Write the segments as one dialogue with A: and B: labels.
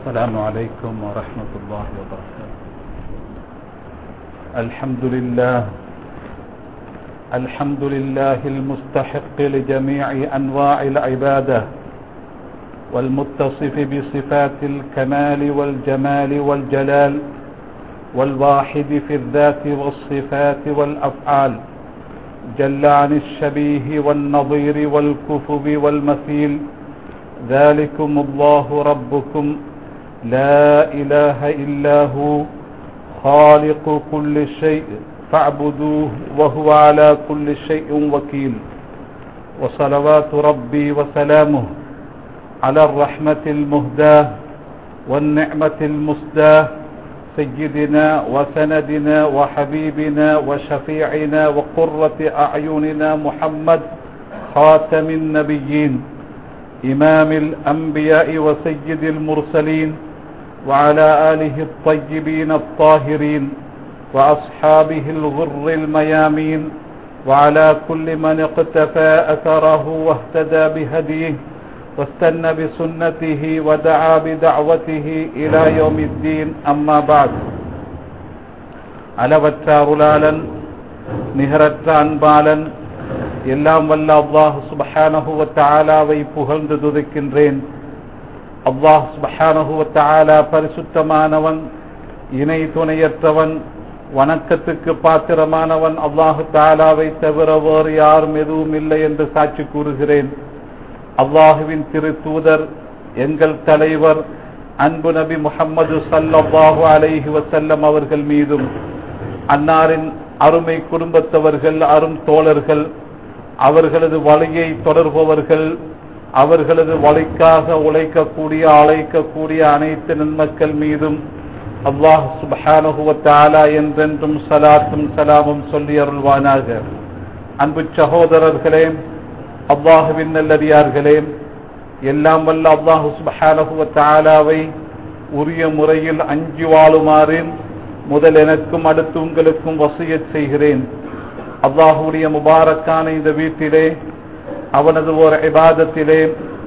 A: السلام عليكم ورحمة الله وبركاته الحمد لله الحمد لله المستحق لجميع أنواع العبادة والمتصف بصفات الكمال والجمال والجلال والواحد في الذات والصفات والأفعال جل عن الشبيه والنظير والكفب والمثيل ذلكم الله ربكم لا إله إلا هو خالق كل شيء فاعبدوه وهو على كل شيء وكيل وصلوات ربي وسلامه على الرحمة المهداة والنعمة المسداة سيدنا وسندنا وحبيبنا وشفيعنا وقرة أعيننا محمد خاتم النبيين إمام الأنبياء وسيد المرسلين وعلى آله الطيبين الطاهرين وأصحابه الغر الميامين وعلى كل من اقتفى أثره واهتدى بهديه واستنى بسنته ودعا بدعوته إلى يوم الدين أما بعد அளவற்ற அருளாளன் நிகரற்ற அன்பாளன் எல்லாம் வல்ல அல்லாஹ் சுபஹானஹுவ தாலாவை புகழ்ந்து துதிக்கின்றேன் அல்லாஹ் சுபஹானஹுவ தாலா பரிசுத்தமானவன் இணை துணையற்றவன் வணக்கத்துக்கு பாத்திரமானவன் அல்லாஹு தாலாவை தவிர வேறு யாரும் எதுவும் இல்லை என்று சாட்சி கூறுகிறேன் அல்லாஹுவின் திரு தூதர் எங்கள் தலைவர் அன்பு நபி முகம்மது சல்லாஹு அலைஹி வசல்லம் அவர்கள் மீதும் அன்னாரின் அருமை குடும்பத்தவர்கள் அரும் தோழர்கள் அவர்களது வழியை தொடர்பவர்கள் அவர்களது வழிக்காக உழைக்கக்கூடிய அழைக்கக்கூடிய அனைத்து நன்மக்கள் மீதும் அல்லாஹ் சுபஹானுகுவத்தாலா என்றென்றும் சலாத்தும் சலாமும் சொல்லி அருள்வானாக அன்பு சகோதரர்களே அல்லாஹுவின் நல்லடியார்களே எல்லாம் வல்ல அல்லாஹு சுபஹானுகுவத்தாலாவை உரிய முறையில் அஞ்சு வாழுமாறு முதல் எனக்கும் அடுத்து உங்களுக்கும் வசியத் செய்கிறேன் அல்லாஹுடைய முபாரக்கான இந்த வீட்டிலே அவனது ஒரு இபாதத்திலே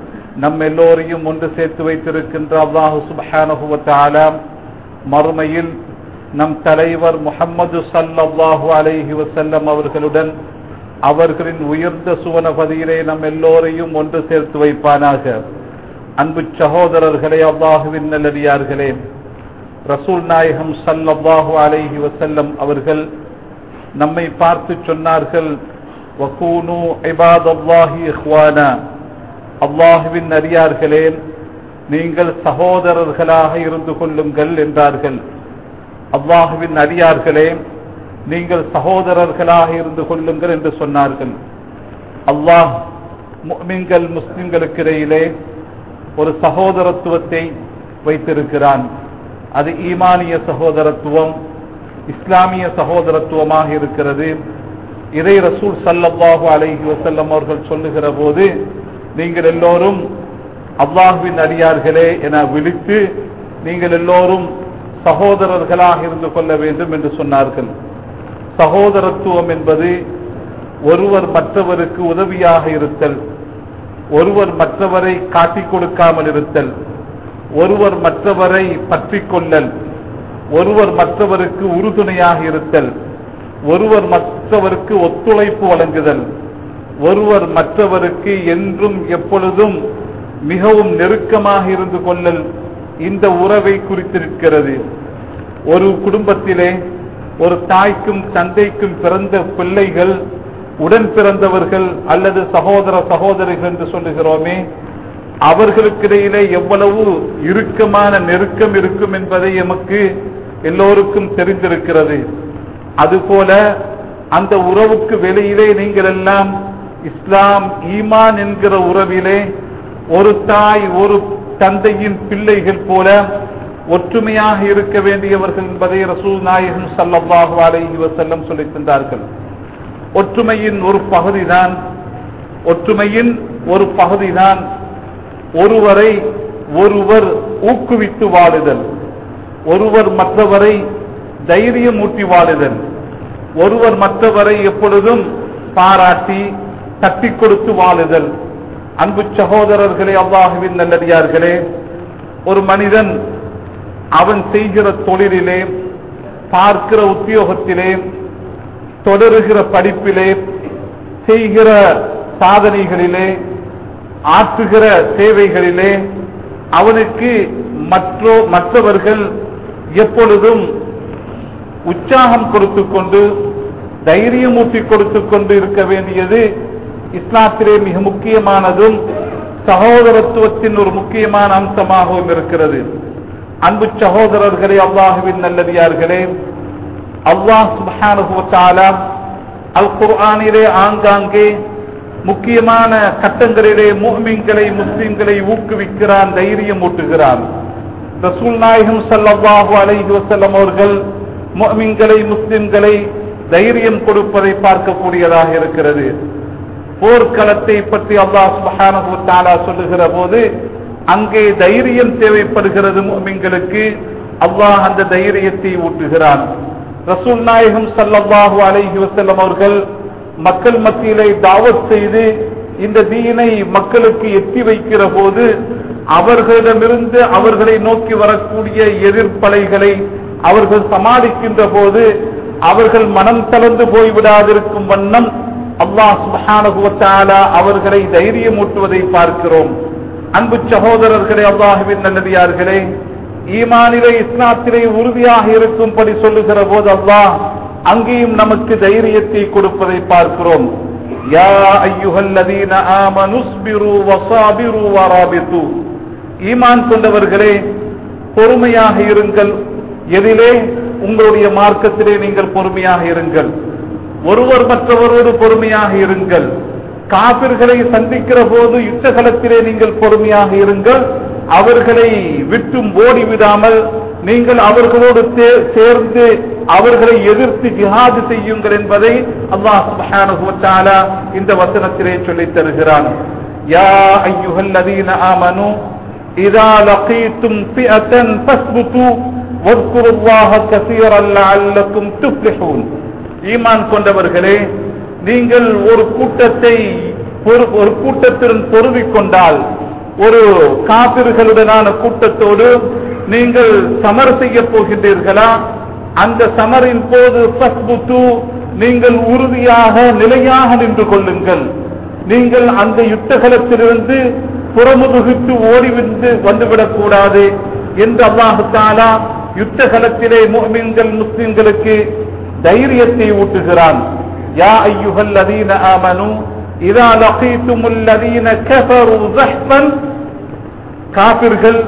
A: நம் எல்லோரையும் ஒன்று சேர்த்து வைத்திருக்கின்ற அல்லாஹு சுபஹானஹுவத்தாலா மறுமையில் நம் தலைவர் முகம்மது சல்லாஹூ அலைஹி வசல்லம் அவர்களுடன் அவர்களின் உயர்ந்த சுவனபதியிலே நம் எல்லோரையும் ஒன்று சேர்த்து வைப்பானாக அன்பு சகோதரர்களே அல்லாஹுவின் நல்லடியார்களே ரசூல் நாயகம் சல்லாஹூ அலைஹி வசல்லம் அவர்கள் நம்மை பார்த்து சொன்னார்கள் வகூனு இபாதல்லாஹி இஹ்வானா அல்லாஹுவின் அடியார்களே நீங்கள் சகோதரர்களாக இருந்து கொள்ளுங்கள் என்றார்கள் அல்லாஹுவின் அடியார்களே நீங்கள் சகோதரர்களாக இருந்து கொள்ளுங்கள் என்று சொன்னார்கள் அல்லாஹ் முஸ்லிம்கள் முஸ்லிம்களுக்கு இடையிலே ஒரு சகோதரத்துவத்தை வைத்திருக்கிறான் அது ஈமானிய சகோதரத்துவம் இஸ்லாமிய சகோதரத்துவமாக இருக்கிறது இதை ரசூல் சல்லல்லாஹு அலைஹி வசல்லம் அவர்கள் சொல்லுகிற போது நீங்கள் எல்லோரும் அல்லாஹுவின் அடியார்களே என விழித்து நீங்கள் எல்லோரும் சகோதரர்களாக இருந்து கொள்ள வேண்டும் என்று சொன்னார்கள் சகோதரத்துவம் என்பது ஒருவர் மற்றவருக்கு உதவியாக இருத்தல் ஒருவர் மற்றவரை காட்டிக் கொடுக்காமல் இருத்தல் ஒருவர் மற்றவரை பற்றி கொள்ளல் ஒருவர் மற்றவருக்கு உறுதுணையாக இருத்தல் ஒருவர் மற்றவருக்கு ஒத்துழைப்பு வழங்குதல் ஒருவர் மற்றவருக்கு என்றும் எப்பொழுதும் மிகவும் நெருக்கமாக இருந்து கொள்ளல் இந்த உறவை குறித்திருக்கிறது ஒரு குடும்பத்திலே ஒரு தாய்க்கும் தந்தைக்கும் பிறந்த பிள்ளைகள் உடன் பிறந்தவர்கள் அல்லது சகோதர சகோதரிகள் என்று சொல்லுகிறோமே அவர்களுக்கிடையிலே எவ்வளவு இறுக்கமான நெருக்கம் இருக்கும் என்பதை எமக்கு எல்லோருக்கும் தெரிந்திருக்கிறது அதுபோல அந்த உறவுக்கு வெளியிலே நீங்கள் எல்லாம் இஸ்லாம் ஈமான் என்கிற உறவிலே ஒரு தாய் ஒரு தந்தையின் பிள்ளைகள் போல ஒற்றுமையாக இருக்க வேண்டியவர்கள் என்பதை ரசூல் நாயகம் சல்லாஹு அலைஹி வசல்லம் சொல்லி தந்தார்கள் ஒற்றுமையின் ஒரு பகுதிதான் ஒற்றுமையின் ஒரு பகுதிதான் ஒருவரை ஒருவர் ஊக்குவித்து வாழுதல் ஒருவர் மற்றவரை தைரியம் ஊட்டி வாழுதல் ஒருவர் மற்றவரை எப்பொழுதும் பாராட்டி தட்டி கொடுத்து வாழுதல் அன்பு சகோதரர்களே அல்லாஹுவின் நல்லடியார்களே ஒரு மனிதன் அவன் செய்கிற தொழிலிலே பார்க்கிற உத்தியோகத்திலே தொடருகிற படிப்பிலே செய்கிற சாதனைகளிலே ஆற்றுகிற சேவைகளிலே அவனுக்கு மற்றோ மற்றவர்கள் எப்பொழுதும் உற்சாகம் கொடுத்து கொண்டு தைரியமூட்டி கொடுத்து கொண்டு இருக்க வேண்டியது இஸ்லாத்திலே மிக முக்கியமானதும் சகோதரத்துவத்தின் ஒரு முக்கியமான அம்சமாகவும் இருக்கிறது அன்பு சகோதரர்களே அல்லாஹுவின் நல்லதியார்களே அல்லாஹ் சுபானுகுவத்தாலா அல் குர்ஆனிலே ஆங்காங்கே முக்கியமான கட்டங்களிலே முஹ்மின்களை முஸ்லிம்களை ஊக்குவிக்கிறான் தைரியம் ஊட்டுகிறான் ரசூல் நாயகம் ஸல்லல்லாஹு அலைஹி வஸல்லம் அவர்கள் முஹ்மின்களை முஸ்லிம்களை தைரியம் கொடுப்பதை பார்க்கக்கூடியதாக இருக்கிறது போர்க்களத்தை பற்றி அல்லாஹ் சுப்ஹானஹு வ தஆலா சொல்லுகிற போது அங்கே தைரியம் தேவைப்படுகிறது முஃமின்களுக்கு அல்லாஹ் அந்த தைரியத்தை ஊட்டுகிறான் ரசூல் நாயகம் ஸல்லல்லாஹு அலைஹி வஸல்லம் அவர்கள் மக்கள் மத்தியிலே தாவத் செய்து இந்த தீனை மக்களுக்கு எத்தி வைக்கிற போது அவர்களிடமிருந்து அவர்களை நோக்கி வரக்கூடிய எதிர்ப்பலைகளை அவர்கள் சமாளிக்கின்ற போது அவர்கள் மனம் தளர்ந்து போய்விடாதிருக்கும் வண்ணம் அல்லாஹ் சுப்ஹானஹு வ தஆலா அவர்களை தைரியமூட்டுவதை பார்க்கிறோம் அன்பு சகோதரர்களே அல்லாஹுவின் நல்லடியார்களே ஈமானிலே இஸ்லாத்திலே உறுதியாக இருக்கும்படி சொல்லுகிற போது அல்லாஹ் அங்கேயும் நமக்கு தைரியத்தை கொடுப்பதை பார்க்கிறோம் யா ஐயுஹல்லதீன ஆமனு ஸ்பிரு வஸாபிரு வராபித்து ஈமான் கொண்டவர்களே பொறுமையாக இருங்கள் எதிலே உங்களுடைய மார்க்கத்திலே நீங்கள் பொறுமையாக இருங்கள் ஒருவர் மற்றவரோடு பொறுமையாக இருங்கள் காபிர்களை சந்திக்கிற போது யுத்தகலத்திலே நீங்கள் பொறுமையாக இருங்கள் அவர்களை விட்டும் ஓடிவிடாமல் நீங்கள் அவர்களோடு தே- சேர்ந்து அவர்களை எதிர்த்து ஜிஹாது செய்யுங்கள் என்பதை அல்லாஹ் சுப்ஹானஹு வ தஆலா இந்த வசனத்திலே சொல்லித் தருகிறான் யா அய்யுஹல்லதீன ஆமனு இதா லகீதும் ஃபிஅத்தன் ஃபஸ்புது واذكروا الله كثيرا لعلكم تفلحون ஈமான் கொண்டவர்களே நீங்கள் ஒரு கூட்டத்தை பொறு- ஒரு கூட்டத்துடன் பொருந்திக் கொண்டால் ஒரு காபிர்களுடனான கூட்டத்தோடு நீங்கள் சமர் செய்ய போகின்றீர்களா அந்த சமரின் போது ஃபஸ்புத்து நீங்கள் உறுதியாக நிலையாக நின்று கொள்ளுங்கள் நீங்கள் அந்த யுத்தகலத்திலிருந்து புறமுதுகிட்டு ஓடிவிட்டு வந்துவிடக் கூடாது என்று அல்லாஹு தாலா யுத்தகலத்திலே முஹ்மின்கள் முஸ்லிம்களுக்கு தைரியத்தை ஊட்டுகிறான் யா ஐயுஹல் லதீன ஆமனு இதா லகீத்துமுல் லதீன கஃபரு ஸஹ்பன் காபிர்கள்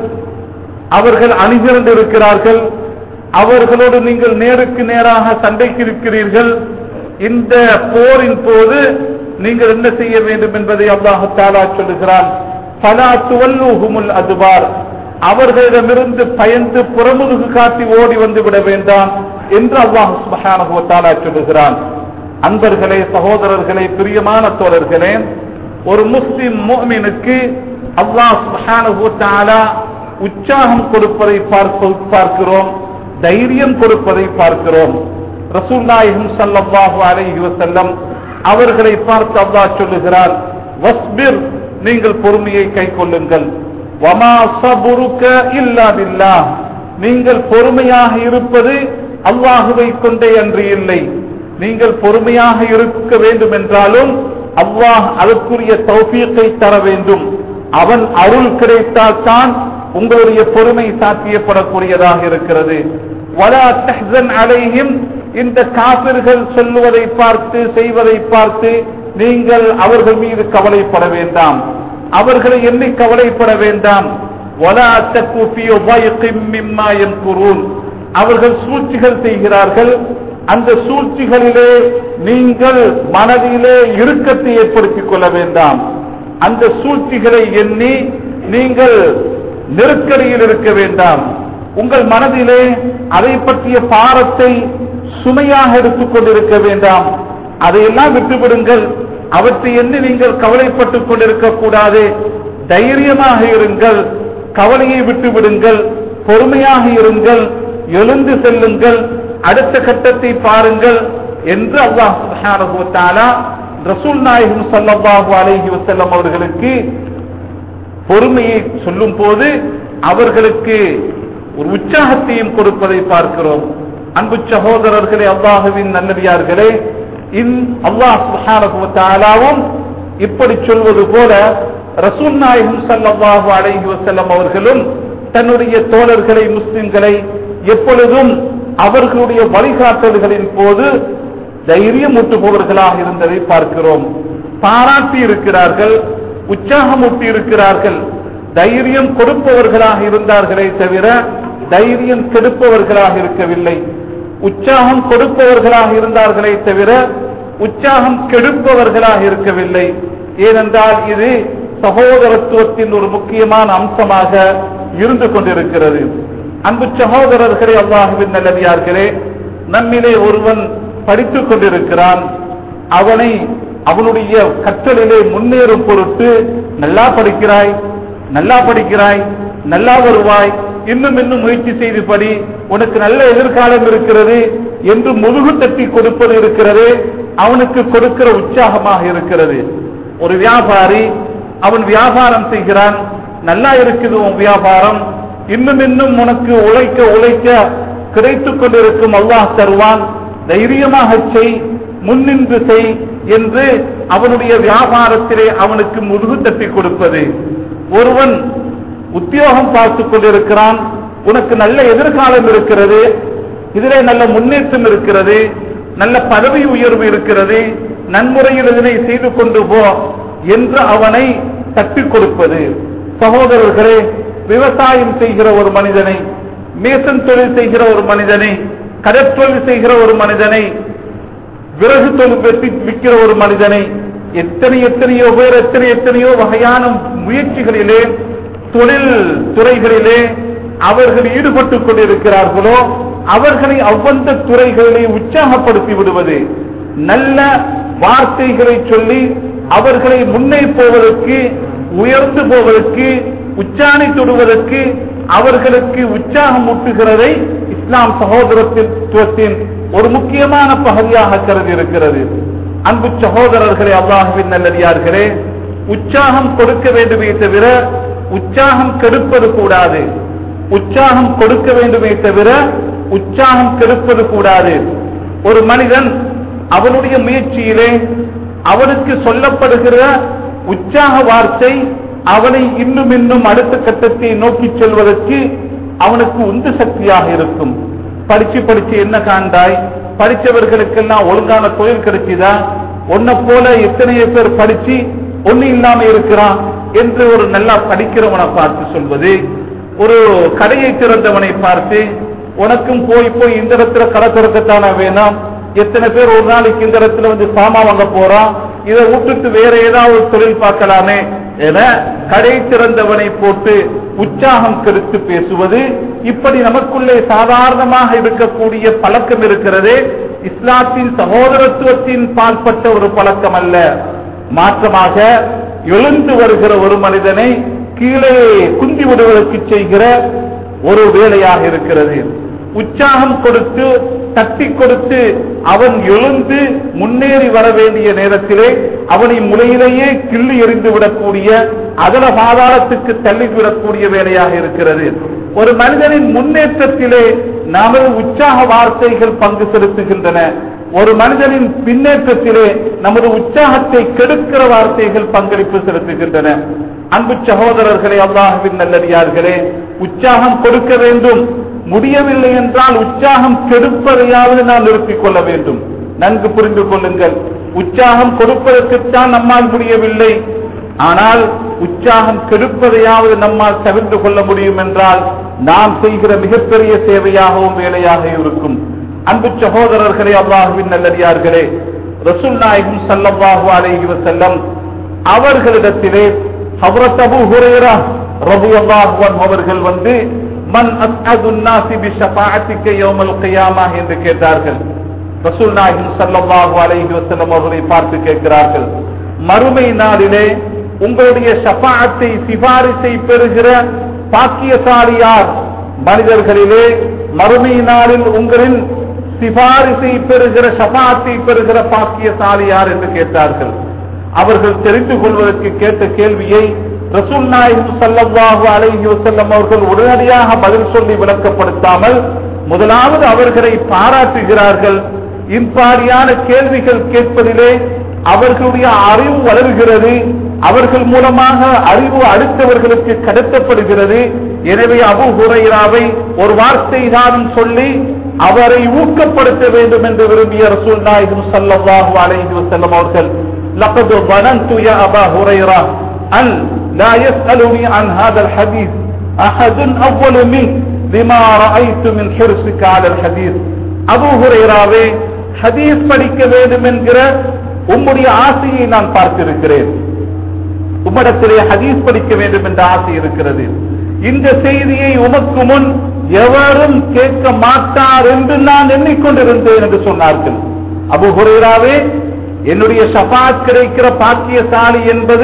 A: அவர்கள் அணிதிரண்டு இருக்கிறார்கள் அவர்களோடு நீங்கள் நேருக்கு நேராக சண்டைக்கு இருக்கிறீர்கள் இந்த போரின் போது நீங்கள் என்ன செய்ய வேண்டும் என்பதை அல்லாஹு தாலா சொல்லுகிறான் பலா துவல்லூகுமுல் அதுபார் அவர்களிடமிருந்து பயந்து புறமுதுகு காட்டி ஓடி வந்து விட வேண்டாம் என்று அல்லாஹ் சுப்ஹானஹு வ தஆலா சொல்லுகிறான் அன்பர்களே சகோதரர்களே பிரியமான தோழர்களே ஒரு முஸ்லிம் முஃமினுக்கு அல்லாஹ் சுப்ஹானஹு வ தஆலா உற்சாகம் கொடுப்பதை பார்க்க பார்க்கிறோம் தைரியம் கொடுப்பதை பார்க்கிறோம் ரசூல் நாயகம் ஸல்லல்லாஹு அலைஹி வஸல்லம் அவர்களை பார்த்து அல்லாஹ் சொல்லுகிறான் வஸ்பிர் நீங்கள் பொறுமையை கைக்கொள்ளுங்கள் வமா சபுருக்க இல்லா பில்லாஹ் நீங்கள் பொறுமையாக இருப்பது அல்லாஹுவை கொண்டே அன்று இல்லை நீங்கள் பொறுமையாக இருக்க வேண்டும் என்றாலும் அல்லாஹ் அதற்குரிய தௌஃபீக்கை தர வேண்டும் அவன் அருள் கிடைத்தால்தான் உங்களுடைய பொறுமை சாத்தியப்படக்கூடியதாக இருக்கிறது வலா தஹ்சன் அலைஹிம் இந்த காபிர்கள் சொல்லுவதை பார்த்து செய்வதை பார்த்து நீங்கள் அவர்கள் மீது கவலைப்பட வேண்டாம் அவர்களை எண்ணி கவலைப்பட வேண்டாம் வலா தக்கு ஃபீ ضيق மிம்மா ينكرون அவர்கள் சூழ்ச்சிகள் செய்கிறார்கள் அந்த சூழ்ச்சிகளிலே நீங்கள் மனதிலே இறுக்கத்தை ஏற்படுத்திக் கொள்ள வேண்டாம் அந்த சூழ்ச்சிகளை எண்ணி நீங்கள் நெருக்கடியில் இருக்க வேண்டாம் உங்கள் மனதிலே அதை பற்றிய பாரத்தை சுமையாக எடுத்துக் கொண்டிருக்க வேண்டாம் அதையெல்லாம் விட்டுவிடுங்கள் அவற்றை எண்ணி நீங்கள் கவலைப்பட்டுக் கொண்டிருக்க கூடாது தைரியமாக இருங்கள் கவலையை விட்டு விடுங்கள் பொறுமையாக இருங்கள் எழுந்து செல்லுங்கள் அடுத்த கட்டத்தை பாருங்கள் என்று அல்லாஹ் சுப்ஹானஹு வ தஆலா ரசூல் நாயகம் ஸல்லல்லாஹு அலைஹி வஸல்லம் அவர்களுக்கு பொறுமையை சொல்லும் போது அவர்களுக்கு ஒரு உற்சாகத்தையும் கொடுப்பதை பார்க்கிறோம் அன்பு சகோதரர்களே அல்லாஹுவின் நல்லடியார்களே இன் அல்லாஹ் சுப்ஹானஹு வ தஆலாவும் இப்படி சொல்வது போல ரசூல் நாயகம் ஸல்லல்லாஹு அலைஹி வஸல்லம் அவர்களும் தன்னுடைய தோழர்களை முஸ்லிம்களை எப்பொழுதும் அவர்களுடைய வழிகாட்டல்களின் போது தைரியம் ஊட்டுபவர்களாக இருந்ததை பார்க்கிறோம் பாராட்டி இருக்கிறார்கள் உற்சாகமூட்டி இருக்கிறார்கள் தைரியம் கொடுப்பவர்களாக இருந்தார்களே தவிர தைரியம் கெடுப்பவர்களாக இருக்கவில்லை உற்சாகம் கொடுப்பவர்களாக இருந்தார்களே தவிர உற்சாகம் கெடுப்பவர்களாக இருக்கவில்லை ஏனென்றால் இது சகோதரத்துவத்தின் ஒரு முக்கியமான அம்சமாக இருந்து கொண்டிருக்கிறது அன்பு சகோதரர்களே அல்லாஹுவின் நல்லடியார்களே நம்மிலே ஒருவன் படித்துக் கொண்டிருக்கிறான் அவனை அவனுடைய கற்றலிலே முன்னேறும் பொருட்டு நல்லா படிக்கிறாய் நல்லா படிக்கிறாய் நல்லா வருவாய் இன்னும் இன்னும் முயற்சி செய்து படி உனக்கு நல்ல எதிர்காலம் இருக்கிறது என்று முதுகு தட்டி கொடுப்பது இருக்கிறது அவனுக்கு கொடுக்கிற உற்சாகமாக இருக்கிறது ஒரு வியாபாரி அவன் வியாபாரம் செய்கிறான் நல்லா இருக்குது உன் வியாபாரம் இன்னும் இன்னும் உனக்கு உழைக்க உழைக்க கிடைத்துக் கொண்டிருக்கும் அல்லாஹ் தருவான் தைரியமாக செய் முன்னின்று செய் என்று அவனுடைய வியாபாரத்திலே அவனுக்கு முதுகு தட்டி கொடுப்பது ஒருவன் உத்தியோகம் பார்த்துக் கொண்டிருக்கிறான் உனக்கு நல்ல எதிர்காலம் இருக்கிறது இதிலே நல்ல முன்னேற்றம் இருக்கிறது நல்ல பதவி உயர்வு இருக்கிறது நன்முறையில் இதனை செய்து கொண்டு போ என்று அவனை தட்டிக் கொடுப்பது சகோதரர்களே விவசாயம் செய்கிற ஒரு மனிதனை மேசன் தொழில் செய்கிற ஒரு மனிதனை கடற்தொழில் செய்கிற ஒரு மனிதனை விறகு தொழில் வெட்டி விற்கிற ஒரு மனிதனை எத்தனை எத்தனையோ பேர் எத்தனை எத்தனையோ வகையான முயற்சிகளிலே தொழில் துறைகளிலே அவர்கள் ஈடுபட்டுக் கொண்டிருக்கிறார்களோ அவர்களை அவ்வந்த துறைகளிலே உற்சாகப்படுத்தி விடுவது நல்ல வார்த்தைகளை சொல்லி அவர்களை முன்னே போவதற்கு உயர்ந்து போவதற்கு உச்சாணி தொடுவதற்கு அவர்களுக்கு உற்சாகம் ஊட்டுகிறதை இஸ்லாம் சகோதரத்துவத்தின் ஒரு முக்கியமான பகுதியாக கருதி இருக்கிறது அன்பு சகோதரர்களே அல்லாஹுவின் நல்லடியார்களே உற்சாகம் கொடுக்க வேண்டுமே தவிர உற்சாகம் கெடுப்பது கூடாது உற்சாகம் கொடுக்க வேண்டுமே தவிர உற்சாகம் கெடுப்பது கூடாது ஒரு மனிதன் அவனுடைய முயற்சியிலே அவனுக்கு சொல்லப்படுகிற உற்சாக வார்த்தை அவனை இன்னும் இன்னும் அடுத்த கட்டத்தை நோக்கி செல்வதற்கு அவனுக்கு உந்து சக்தியாக இருக்கும் படிச்சு படிச்சு என்ன காண்டாய் படிச்சவர்களுக்கெல்லாம் ஒழுங்கான தொழில் கிடைக்குதா உன்னை போல எத்தனையோ பேர் படிச்சு ஒண்ணு இல்லாம இருக்கிறான் என்று ஒரு நல்லா படிக்கிறவனை பார்த்து சொல்வது ஒரு கடையை திறந்தவனை பார்த்து உனக்கும் போய் போய் இந்த இடத்துல கடை திறக்கத்தானே வேணாம் எத்தனை பேர் ஒரு நாளைக்கு இந்த இடத்துல வந்து சாமா வாங்க போறான் இதை விட்டுட்டு வேற ஏதாவது தொழில் பார்க்கலாமே என கடை திறந்தவனை போட்டு உற்சாகம் கெடுத்து பேசுவது இப்படி நமக்குள்ளே சாதாரணமாக இருக்கக்கூடிய பழக்கம் இருக்கிறது இஸ்லாத்தின் சகோதரத்துவத்தின் பால்பட்ட ஒரு பழக்கம் அல்ல மாற்றமாக எழுந்து வருகிற ஒரு மனிதனை கீழே குந்தி விடுவதற்கு செய்கிற ஒரு வேலையாக இருக்கிறது உற்சாகம் கொடுத்து தட்டி கொடுத்து அவன் எழுந்து முன்னேறி வர வேண்டிய நேரத்திலே அவனை முளையிலேயே கிள்ளி எறிந்து விடக்கூடிய அதல பாதாளத்துக்கு தள்ளிவிடக்கூடிய வேலையாக இருக்கிறது ஒரு மனிதனின் முன்னேற்றத்திலே நமது உற்சாக வார்த்தைகள் பங்கு செலுத்துகின்றன ஒரு மனிதனின் பின்னேற்றத்திலே நமது உற்சாகத்தை கெடுக்கிற வார்த்தைகள் பங்களிப்பு செலுத்துகின்றன அன்பு சகோதரர்களே அல்லாஹுவின் நல்லடியார்களே உற்சாகம் கொடுக்க வேண்டும் முடியவில்லை என்றால் உற்சாகம் கெடுப்பதையாவது நாம் நிறுத்திக் கொள்ள வேண்டும் நன்கு புரிந்து கொள்ளுங்கள் உற்சாகம் கொடுப்பதற்குத்தான் நம்மால் முடியவில்லை ஆனால் உற்சாகம் கெடுப்பதையாவது நம்மால் தவிர்த்து கொள்ள முடியும் என்றால் நாம் செய்கிற மிகப்பெரிய சேவையாகவும் வேலையாக இருக்கும் அன்பு சகோதரர்களே அல்லாஹுவின் நல்லடியார்களே ரசூல் நாயகம் சல்லல்லாஹு அலைஹி வஸல்லம் அவர்களிடத்திலே ஹவ்ரத் அபூ ஹுரைரா ரலியல்லாஹு அன்ஹு அவர்கள் வந்து மன் அஸ்அது الناس بشفاعتك يوم القيامه என்று கேட்டார்கள் ரசூல் நாயகம் ஸல்லல்லாஹு அலைஹி வஸல்லம் அவர்களை பார்த்து கேட்கிறார்கள் மறுமை நாளிலே உங்களுடைய ஷஃபாஅத்தை சிபாரிசை பெறுகிற பாக்கியசாலி யார் மனிதர்களிலே மறுமை நாளில் உங்களின் சிபாரிசை பெறுகிற ஷஃபாஅத்தை பெறுகிற பாக்கியசாலி யார் என்று கேட்டார்கள் அவர்கள் தெரிந்து கொள்வதற்கு கேட்ட கேள்வியை ரசூல் நாயகம் ஸல்லல்லாஹு அலைஹி வஸல்லம் அவர்கள் உடனடியாக பதில் சொல்லி விளக்கப்படுத்தாமல் முதலாவது அவர்களை பாராட்டுகிறார்கள் இப்பாரியான கேள்விகள் கேட்பதிலே அவர்களுடைய அறிவு வளர்கிறது அவர்கள் மூலமாக அறிவு அடுத்தவர்களுக்கு கடத்தப்படுகிறது எனவே அபு ஹுரைராவை ஒரு வார்த்தை தானும் சொல்லி அவரை ஊக்கப்படுத்த வேண்டும் என்று விரும்பிய ரசூல் நாயகம் ஸல்லல்லாஹு அலைஹி வஸல்லம் அவர்கள் لقد ظننت يا أبا هريرة أن لا يسألني عن هذا الحديث أحد أول منك لما رأيت من حرصك على الحديث அபு ஹுரைராவே ஹதீஸ் படிக்க வேண்டும் என்கிற உம்முடைய ஆசையை நான் பார்த்திருக்கிறேன் உம்மிடத்திலே ஹதீஸ் படிக்க வேண்டும் என்ற ஆசை இருக்கிறது இந்த செய்தியை உமக்கு முன் எவரும் கேட்க மாட்டார் என்று நான் எண்ணிக்கொண்டிருந்தேன் என்று சொன்னார்கள் அபு ஹுரைராவே என்னுடைய ஷபாத் கிடைக்கிற பாக்கியசாலி என்பது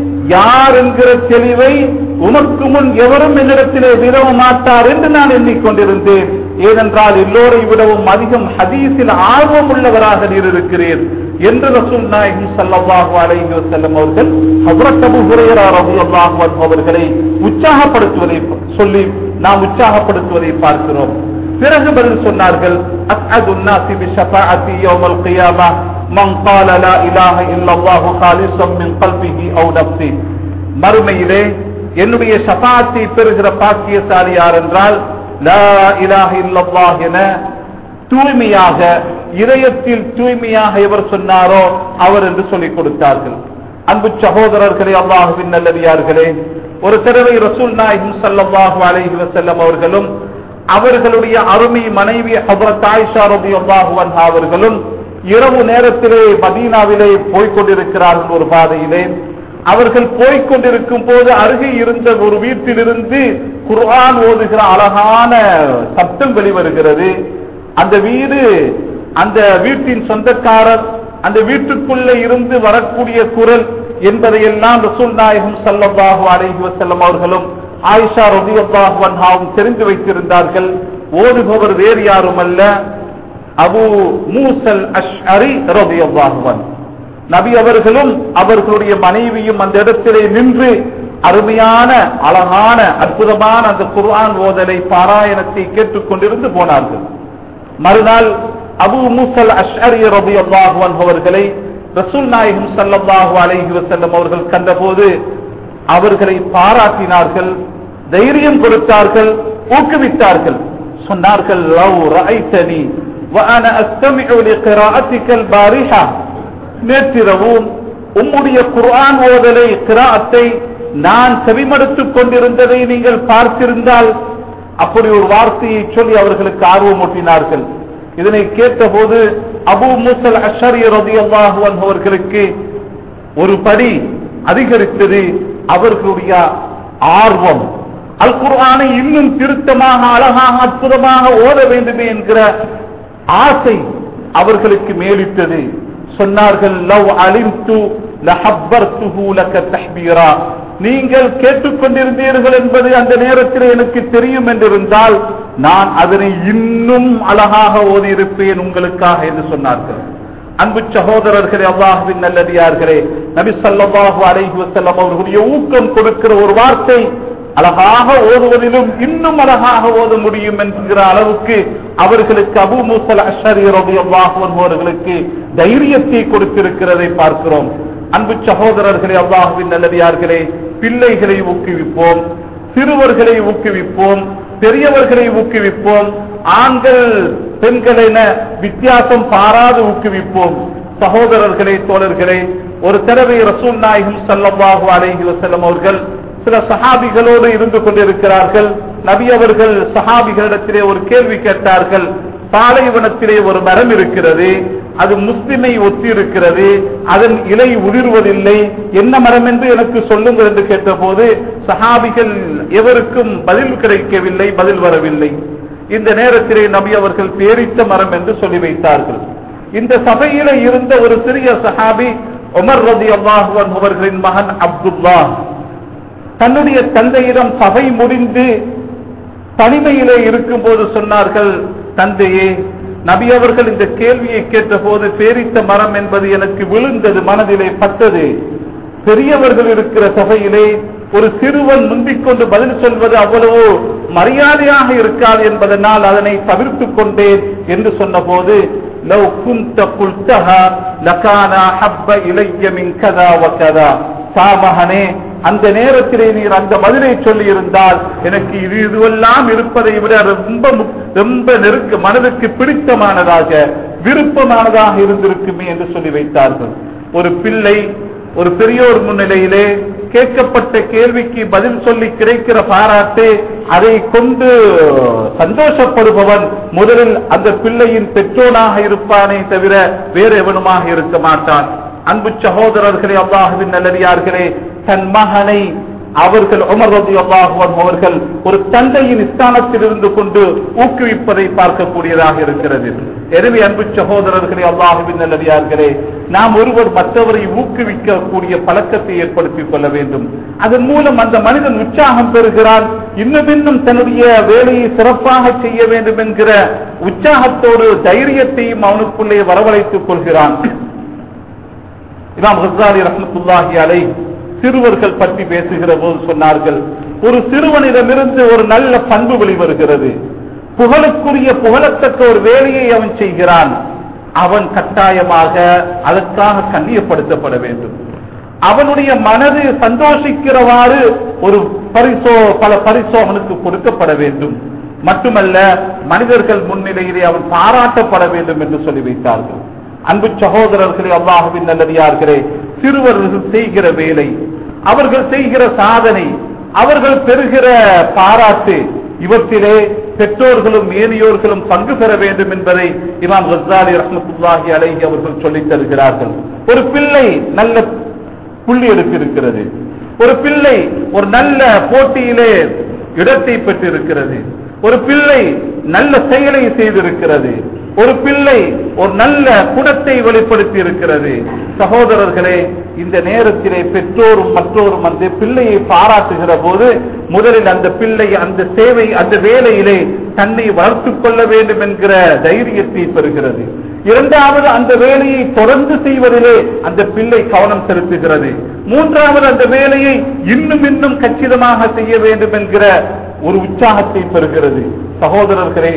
A: யார் என்கிற தெளிவை உமக்கு முன் எவரும் என்னிடத்திலே விடவ மாட்டார் என்று நான் எண்ணிக்கொண்டிருந்தேன் ஏனென்றால் எல்லோரை விடவும் அதிகம் ஹதீஸில் ஆர்வம் உள்ளவராக நீர் இருக்கிறேன் என்று ரசூல் நாயகம் ஸல்லல்லாஹு அலைஹி வஸல்லம் அவர்கள் ஹஜ்ரத் அபூ ஹுரைரா ரலியல்லாஹு அன்ஹு அவர்களை உற்சாகப்படுத்துவதை சொல்லி நாம் உற்சாகப்படுத்துவதை பார்க்கிறோம் பிறகு பதில் சொன்னார்கள் அஸ்அது الناس بشفاعتي يوم القيامة من قال لا إله إلا الله خالصا من قلبه أو نفسه மறுமையிலே என்னுடைய ஷஃபாத்தை பெறுகிற பாக்கியசாலி யார் என்றால் லா இலாஹ இல்லல்லாஹ் என தூய்மையாக இதயத்தில் தூய்மையாக எவர் சொன்னாரோ அவர் என்று சொல்லிக் கொடுத்தார்கள் அன்பு சகோதரர்களே அல்லாஹுவின் நல்லடியார்களே ஒரு தடவை ரசூல் நாயகம் ஸல்லல்லாஹு அலைஹி வஸல்லம் அவர்களும் அவர்களுடைய அருமை மனைவி ஹஜ்ரத் ஆயிஷா ரலியல்லாஹு அன்ஹா அவர்களும் இரவு நேரத்திலே மதீனாவிலே போய்க் கொண்டிருக்கிறார்கள் ஒரு பாதையிலே அவர்கள் போய்க் கொண்டிருக்கும் போது அருகே இருந்த ஒரு வீட்டிலிருந்து குர்ஆன் ஓதுகிற அழகான சப்தம் வெளிவருகிறது அந்த வீடு அந்த வீட்டின் சொந்தக்காரர் அந்த வீட்டுக்குள்ளே இருந்து வரக்கூடிய குரல் என்பதையெல்லாம் ரசூல் நாயகம் ஸல்லல்லாஹு அலைஹி வஸல்லம் அவர்களும் ஆயிஷா ரலியல்லாஹு அன்ஹாவும் தெரிந்து வைத்திருந்தார்கள் ஓதுபவர் வேறு யாரும் அல்ல அபு மூசல் அஷ்அரி ரலியல்லாஹு அன்ஹு நபி அவர்களும் அவர்களுடைய மனைவியும் அந்த இடத்திலே நின்று அருமையான அழகான அற்புதமான அந்த குர்ஆன் ஓதலை பாராயணத்தை கேட்டுக்கொண்டிருந்து போனார்கள் மறுநாள் அபு மூசல் அஷ்அரி ரலியல்லாஹு அன்ஹு அவர்களை ரசூல் நாயகம் ஸல்லல்லாஹு அலைஹி வஸல்லம் அவர்கள் கண்டபோது அவர்களை பாராட்டினார்கள் தைரியம் கொடுத்தார்கள் ஊக்குவித்தார்கள் சொன்னார்கள் லவ் ரஐத்தனி وأنا أستمع لقراءتك البارحة நேற்றிரவும் உம்முடைய குர்ஆன் ஓதலை கிராத்தை நான் செவிமடுத்துக் கொண்டிருந்ததை நீங்கள் பார்த்திருந்தால் அப்படி ஒரு வார்த்தையை சொல்லி அவர்களுக்கு ஆர்வமூட்டினார்கள் இதனை கேட்டபோது அபு மூசல் அஷரி ரதியல்லாஹு அன்ஹு அவர்களுக்கு ஒரு படி அதிகரித்தது அவர்களுடைய ஆர்வம் அல் குர்ஆனை இன்னும் திருத்தமாக அழகாக அற்புதமாக ஓத வேண்டுமே என்கிற ஆசை அவர்களுக்கு மேலிட்டது சொன்னார்கள் லவ் அலிம்து லஹப்பர்துஹு லக தஹ்பீரா நீங்கள் கேட்டுக்கொண்டிருந்தீர்கள் என்பது அந்த நேரத்தில் எனக்கு தெரியும் என்றிருந்தால் நான் அதனை இன்னும் அழகாக ஓதியிருப்பேன் உங்களுக்காக என்று சொன்னார்கள் அன்பு சகோதரர்களே அல்லாஹுவின் நல்லடியார்களே நபி ஸல்லல்லாஹு அலைஹி வஸல்லம் அவர்களுடைய ஊக்கம் கொடுக்கிற ஒரு வார்த்தை அழகாக ஓதுவதிலும் இன்னும் அழகாக ஓத முடியும் என்கிற அளவுக்கு அவர்களுக்கு அபு மூசல் அஷரி ரலியல்லாஹு அன்ஹு அவர்களுக்கு தைரியத்தை கொடுத்திருக்கிறதை பார்க்கிறோம் அன்பு சகோதரர்களே அல்லாஹுவின் நல்லடியார்களே பிள்ளைகளை ஊக்குவிப்போம் சிறுவர்களை ஊக்குவிப்போம் பெரியவர்களை ஊக்குவிப்போம் ஆண்கள் பெண்கள் என வித்தியாசம் பாராது ஊக்குவிப்போம் சகோதரர்களே தோழர்களே ஒரு தடவை ரசூல் நாயகம் ஸல்லல்லாஹு அலைஹி வஸல்லம் அவர்கள் சில சஹாபிகளோடு இருந்து கொண்டிருக்கிறார்கள் நபி அவர்கள் சஹாபிகளிடத்திலே ஒரு கேள்வி கேட்டார்கள் பாலைவனத்திலே ஒரு மரம் இருக்கிறது அது முஸ்லிமை ஒத்தி இருக்கிறது அதன் இலை உதிர்வதில்லை என்ன மரம் என்று எனக்கு சொல்லுங்கள் என்று கேட்டபோது சஹாபிகள் எவருக்கும் பதில் கிடைக்கவில்லை பதில் வரவில்லை இந்த நேரத்திலே நபி அவர்கள் பேரித்த மரம் என்று சொல்லி வைத்தார்கள் இந்த சபையில இருந்த ஒரு சிறிய சஹாபி உமர் ரதி அல்லாஹுவன் அவர்களின் மகன் அப்துல்லா தன்னுடைய தந்தையிடம் சபை முடிந்து தனிமையிலே இருக்கும் போது சொன்னார்கள் தந்தையே நபி அவர்கள் இந்த கேள்வியை கேட்டபோது பேரித்த மரம் என்பது எனக்கு விழுந்தது மனதிலே பட்டது பெரியவர்கள் இருக்கிற சபையிலே ஒரு சிறுவன் முந்திக் கொண்டு பதில் சொல்வது அவ்வளவு மரியாதையாக இருக்காது என்பதனால் அதனை தவிர்த்துக் கொண்டேன் என்று சொன்னபோது லவ் குந்த குல்தஹா லகானா ஹப்ப இலைய மின் கதா வகதா சாமகனே அந்த நேரத்திலே நீர் அந்த பதிலை சொல்லி இருந்தால் எனக்கு இது இதுவெல்லாம் இருப்பதை விட ரொம்ப மு- ரொம்ப நெருக்க மனதுக்கு பிடித்தமானதாக விருப்பமானதாக இருந்திருக்குமே என்று சொல்லி வைத்தார்கள் ஒரு பிள்ளை ஒரு பெரியோர் முன்னிலையிலே கேட்கப்பட்ட கேள்விக்கு பதில் சொல்லி கிடைக்கிற பாராட்டு அதை கொண்டு சந்தோஷப்படுபவன் முதலில் அந்த பிள்ளையின் பெற்றோனாக இருப்பானே தவிர வேறு எவனுமாக இருக்க மாட்டான் அன்பு சகோதரர்களே அல்லாஹுவின் நல்லடியார்களே தன் மகனை அவர்கள் உமர் ரலியல்லாஹு அன்ஹு அவர்கள் ஒரு தந்தையின் ஸ்தானத்தில் இருந்து கொண்டு ஊக்குவிப்பதை பார்க்கக்கூடியதாக இருக்கிறது எனவே அன்பு சகோதரர்களே அல்லாஹுவின் நல்லடியார்களே நாம் ஒருவர் மற்றவரை ஊக்குவிக்கக்கூடிய பழக்கத்தை ஏற்படுத்திக் கொள்ள வேண்டும் அதன் மூலம் அந்த மனிதன் உற்சாகம் பெறுகிறான் இன்னும் இன்னும் தன்னுடைய வேலையை சிறப்பாக செய்ய வேண்டும் என்கிற உற்சாகத்தோடு தைரியத்தையும் அவனுக்குள்ளே வரவழைத்துக் கொள்கிறான் இமாம் ஹசாலி ரஹ்மத்துல்லாஹி அலை சிறுவர்கள் பற்றி பேசுகிற போது சொன்னார்கள் ஒரு சிறுவனிடமிருந்து ஒரு நல்ல பண்பு வெளிவருகிறது புகழுக்குரிய புகழத்தக்க ஒரு வேலையை அவன் செய்கிறான் அவன் கட்டாயமாக அதற்காக கண்ணியப்படுத்தப்பட வேண்டும் அவனுடைய மனது சந்தோஷிக்கிறவாறு ஒரு பரிசோ பல பரிசோ அவனுக்கு கொடுக்கப்பட வேண்டும் மட்டுமல்ல மனிதர்கள் முன்னிலையிலே அவன் பாராட்டப்பட வேண்டும் என்று சொல்லி வைத்தார்கள் அன்பு சகோதரர்களே அல்லாஹுவின் நல்லடியார்களே சிறுவர்கள் செய்கிற வேலை அவர்கள் செய்கிற சாதனை அவர்கள் பெறுகிற பாராட்டு இவற்றிலே பெற்றோர்களும் ஏனையோர்களும் பங்கு பெற வேண்டும் என்பதை இமாம் ரஸ்தாலி ரஹமத்துல்லாஹி அலைஹி அவர்கள் சொல்லித் தருகிறார்கள் ஒரு பிள்ளை நல்ல புள்ளி எடுத்திருக்கிறது ஒரு பிள்ளை ஒரு நல்ல போட்டியிலே இடத்தை பெற்றிருக்கிறது ஒரு பிள்ளை நல்ல செயலை செய்திருக்கிறது ஒரு பிள்ளை ஒரு நல்ல குணத்தை வெளிப்படுத்தி இருக்கிறது சகோதரர்களே இந்த நேரத்திலே பெற்றோரும் மற்றோரும் அந்த பிள்ளையை பாராட்டுகிற போது முதலில் அந்த பிள்ளை அந்த சேவை அந்த வேலையிலே தன்னை வளர்த்துக் கொள்ள வேண்டும் என்கிற தைரியத்தை பெறுகிறது இரண்டாவது அந்த வேலையை தொடர்ந்து செய்வதிலே அந்த பிள்ளை கவனம் செலுத்துகிறது மூன்றாவது அந்த வேலையை இன்னும் இன்னும் கச்சிதமாக செய்ய வேண்டும் என்கிற ஒரு உற்சாகத்தை பெறுகிறது சகோதரர்களே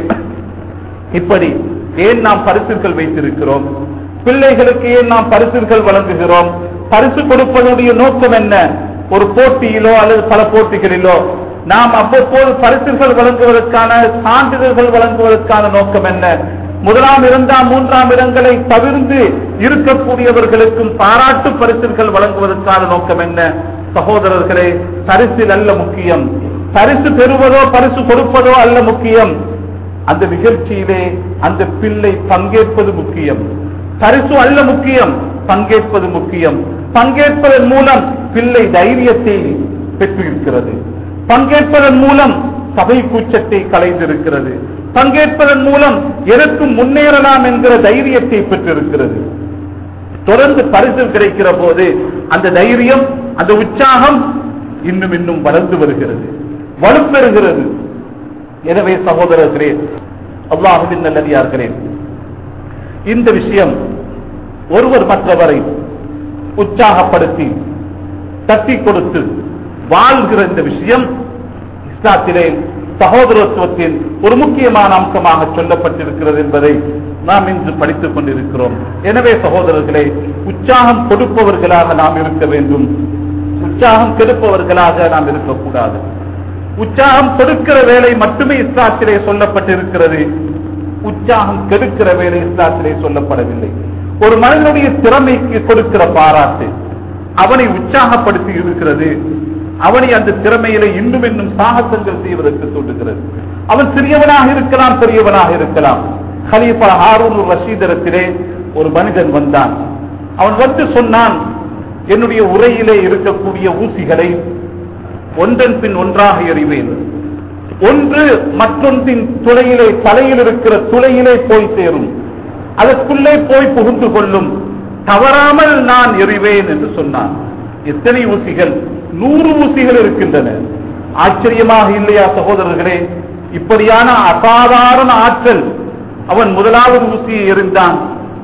A: இப்படி ஏன் நாம் பரிசுகள் வைத்திருக்கிறோம் பிள்ளைகளுக்கு ஏன் நாம் பரிசுகள் வழங்குகிறோம் பரிசு கொடுப்பதனுடைய நோக்கம் என்ன ஒரு போட்டியிலோ அல்லது பல போட்டிகளிலோ நாம் அவ்வப்போது பரிசுகள் வழங்குவதற்கான சான்றிதழ்கள் வழங்குவதற்கான நோக்கம் என்ன முதலாம் இரண்டாம் மூன்றாம் இடங்களை தவிர்த்து இருக்கக்கூடியவர்களுக்கும் பாராட்டு பரிசுகள் வழங்குவதற்கான நோக்கம் என்ன சகோதரர்களே பரிசில் அல்ல முக்கியம் பரிசு பெறுவதோ பரிசு கொடுப்பதோ அல்ல முக்கியம் அந்த நிகழ்ச்சியிலே அந்த பிள்ளை பங்கேற்பது முக்கியம் பரிசு அல்ல முக்கியம் பங்கேற்பது முக்கியம் பங்கேற்பதன் மூலம் பிள்ளை தைரியத்தை பெற்றிருக்கிறது பங்கேற்பதன் மூலம் சபை கூச்சத்தை கலைந்திருக்கிறது பங்கேற்பதன் மூலம் எனக்கும் முன்னேறலாம் என்கிற தைரியத்தை பெற்றிருக்கிறது தொடர்ந்து பரிசு கிடைக்கிற போது அந்த தைரியம் அந்த உற்சாகம் இன்னும் இன்னும் வளர்ந்து வருகிறது வலுப்பெறுகிறது எனவே சகோதரர்களே அல்லாஹுவின் நல்லடியார்களே இந்த விஷயம் ஒருவர் மற்றவரை உற்சாகப்படுத்தி தட்டி கொடுத்து வாழ்கிற இந்த விஷயம் இஸ்லாத்திலே சகோதரத்துவத்தின் ஒரு முக்கியமான அம்சமாக சொல்லப்பட்டிருக்கிறது என்பதை நாம் இன்று படித்துக் கொண்டிருக்கிறோம் எனவே சகோதரர்களே உற்சாகம் கொடுப்பவர்களாக நாம் இருக்க வேண்டும் உற்சாகம் கெடுப்பவர்களாக நாம் இருக்கக்கூடாது உற்சாகம் கொடுக்கிற வேலை மட்டுமே இஸ்லாத்திலே சொல்லப்பட்டிருக்கிறது உற்சாகம் கெடுக்கிற வேலை இஸ்லாத்திலே சொல்லப்படவில்லை ஒரு மனிதனுடைய திறமைக்கு கொடுக்கிற பாராட்டு அவனை உற்சாகப்படுத்தி இருக்கிறது அவனை அந்த திறமையில இன்னும் இன்னும் சாகசங்கள் செய்வதற்கு தூண்டுகிறது அவன் சிறியவனாக இருக்கலாம் பெரியவனாக இருக்கலாம் ஹலீஃபா ஹாரூன் ரஷீதரத்திலே ஒரு மனிதன் வந்தான் அவன் வந்து சொன்னான் என்னுடைய உரையிலே இருக்கக்கூடிய ஊசிகளை ஒன்றன் பின் ஒன்றாக எறிவேன் ஒன்று மற்றொன்றின் துளையிலே தலையில் இருக்கிற துளையிலே போய் சேரும் அதற்குள்ளே போய் புகுந்து கொள்ளும் தவறாமல் நான் எறிவேன் என்று சொன்னான் எத்தனை ஊசிகள் நூறு ஊசிகள் இருக்கின்றன ஆச்சரியமாக இல்லையா சகோதரர்களே இப்படியான அசாதாரண ஆற்றல் அவன் முதலாவது ஊசியை எறிந்தான்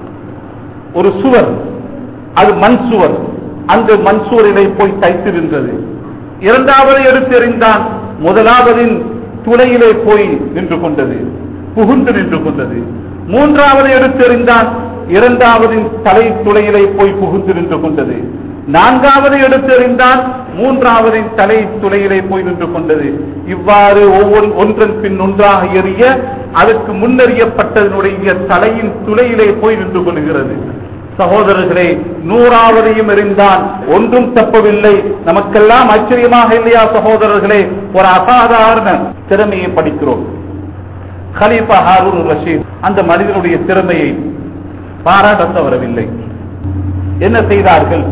A: ஒரு சுவர் அது மண் சுவர் அந்த மண் சுவரிலே போய் தைத்திருந்தது இரண்டாவது எடுத்தெறிந்தான் முதலாவதின் துளையிலே போய் நின்று கொண்டது புகுந்து நின்று கொண்டது மூன்றாவது எடுத்தெறிந்தான் இரண்டாவதின் தலை துளையிலே போய் புகுந்து நின்று கொண்டது நான்காவது எடுத்தெறிந்தான் மூன்றாவதின் தலை துளையிலே போய் நின்று கொண்டது இவ்வாறு ஒவ்வொரு ஒன்றன் பின் ஒன்றாக எறிய அதற்கு முன்னறியப்பட்டதனுடைய தலையின் துளையிலே போய் நின்று கொள்கிறது சகோதரர்களே நூறாவதையும் எறிந்தான் ஒன்றும் தப்பவில்லை நமக்கெல்லாம் ஆச்சரியமாக இல்லையா சகோதரர்களே ஒரு அசாதாரண திறமையை படிக்கிறோம் கலீஃபா ஹாரூன் ரஷீத் அந்த மனிதனுடைய திறமையை பாராட்ட தவறவில்லை என்ன செய்தார்கள்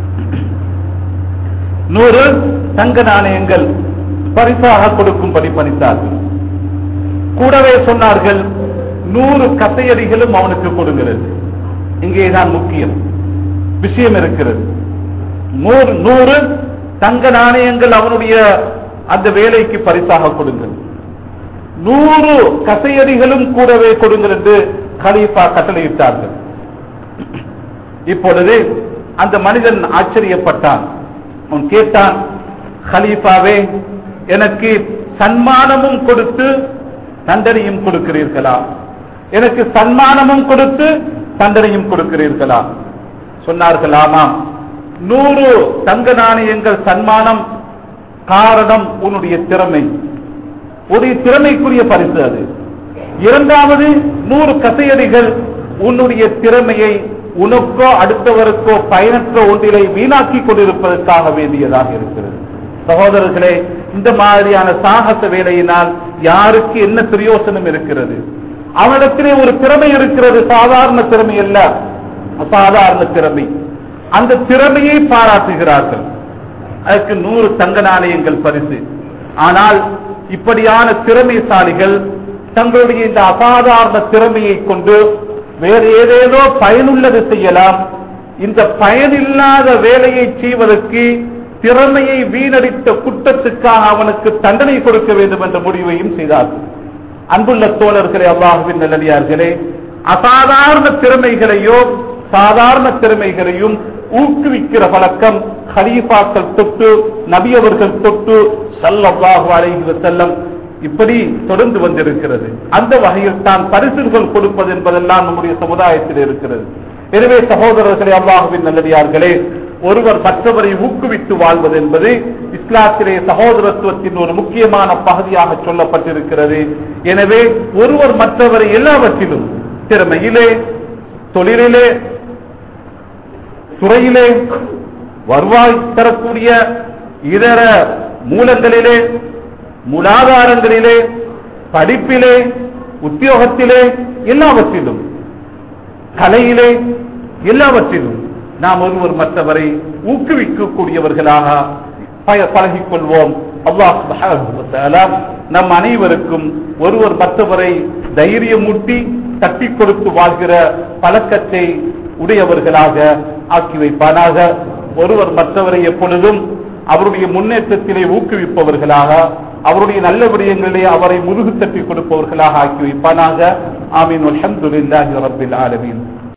A: நூறு தங்க நாணயங்கள் பரிசாக கொடுக்கும்படி பணித்தார்கள் கூடவே சொன்னார்கள் நூறு கசையடிகளும் அவனுக்கு கொடுக்கிறது இங்கேதான் முக்கியம் விஷயம் இருக்கிறது நூறு நூறு தங்க நாணயங்கள் அவனுடைய அந்த வேலைக்கு பரிசாக கொடுங்கள் நூறு கசையடிகளும் கூடவே கொடுங்கள் என்று கலீஃபா கட்டளையிட்டார்கள் இப்பொழுது அந்த மனிதன் ஆச்சரியப்பட்டான் அவன் கேட்டான் கலீஃபாவே எனக்கு சன்மானமும் கொடுத்து தண்டனையும் கொடுக்கிறீர்களா எனக்கு சன்மானமும் கொடுத்து தண்டனையும் கொடுக்கிறீர்களா சொன்னார்கள் ஆமாம் நூறு தங்க நாணயங்கள் சன்மானம் காரணம் உன்னுடைய திறமை உன்னுடைய திறமைக்குரிய பரிசு அது இரண்டாவது நூறு கசையடிகள் உன்னுடைய திறமையை உனக்கோ அடுத்தவருக்கோ பயனற்ற ஒன்றிலை வீணாக்கி கொண்டிருப்பதற்காக வேண்டியதாக இருக்கிறது சகோதரர்களே இந்த மாதிரியான சாகச வேலையினால் யாருக்கு என்ன பிரயோசனம் இருக்கிறது அவனிடத்திலே ஒரு திறமை இருக்கிறது சாதாரண திறமை அல்ல அசாதாரண திறமை அந்த திறமையை பாராட்டுகிறார்கள் அதற்கு நூறு தங்க நாணயங்கள் பரிசு ஆனால் இப்படியான திறமைசாலிகள் தங்களுடைய இந்த அசாதாரண திறமையை கொண்டு வேறு ஏதேதோ பயனுள்ளது செய்யலாம் இந்த பயனில்லாத வேலையை செய்வதற்கு திறமையை வீணடித்த குற்றத்துக்காக அவனுக்கு தண்டனை கொடுக்க வேண்டும் என்ற முடிவையும் செய்தார்கள் அன்புள்ள தோழர்களே அல்லாஹுவின் நல்லடியார்களே அசாதாரண திறமைகளையோ சாதாரண திறமைகளையும் ஊக்குவிக்கிற பழக்கம் ஹலீஃபாக்கள் தொட்டு நபி அவர்கள் தொட்டு சல்லல்லாஹு அலைஹி வஸல்லம் இப்படி தொடர்ந்து வந்திருக்கிறது அந்த வகையில் தான் பரிசுகள் கொடுப்பது என்பதெல்லாம் நம்முடைய சமுதாயத்தில் இருக்கிறது எனவே சகோதரர்களே அல்லாஹுவின் நல்லடியார்களே ஒருவர் மற்றவரை ஊக்குவித்து வாழ்வது என்பது இஸ்லாத்திலே சகோதரத்துவத்தின் ஒரு முக்கியமான பகுதியாக சொல்லப்பட்டிருக்கிறது எனவே ஒருவர் மற்றவரை எல்லாவற்றிலும் திறமையிலே தொழிலிலே துறையிலே வருவாய் தரக்கூடிய இதர மூலங்களிலே மூலாதாரங்களிலே படிப்பிலே உத்தியோகத்திலே எல்லாவற்றிலும் கலையிலே எல்லாவற்றிலும் நாம் ஒருவர் மற்றவரை ஊக்குவிக்கக்கூடியவர்களாக பய- பழகிக் கொள்வோம் அல்லாஹ் சுப்ஹானஹு வ தஆலா நம் அனைவருக்கும் ஒருவர் மற்றவரை தைரியமூட்டி தட்டி கொடுத்து வாழ்கிற பழக்கத்தை உடையவர்களாக ஆக்கி வைப்பானாக ஒருவர் மற்றவரை எப்பொழுதும் அவருடைய முன்னேற்றத்திலே ஊக்குவிப்பவர்களாக அவருடைய நல்ல விடயங்களிலே அவரை முதுகு தட்டி கொடுப்பவர்களாக ஆக்கி வைப்பானாக ஆமீன் அல்ஹம்துலில்லாஹி ரப்பில் ஆலமீன்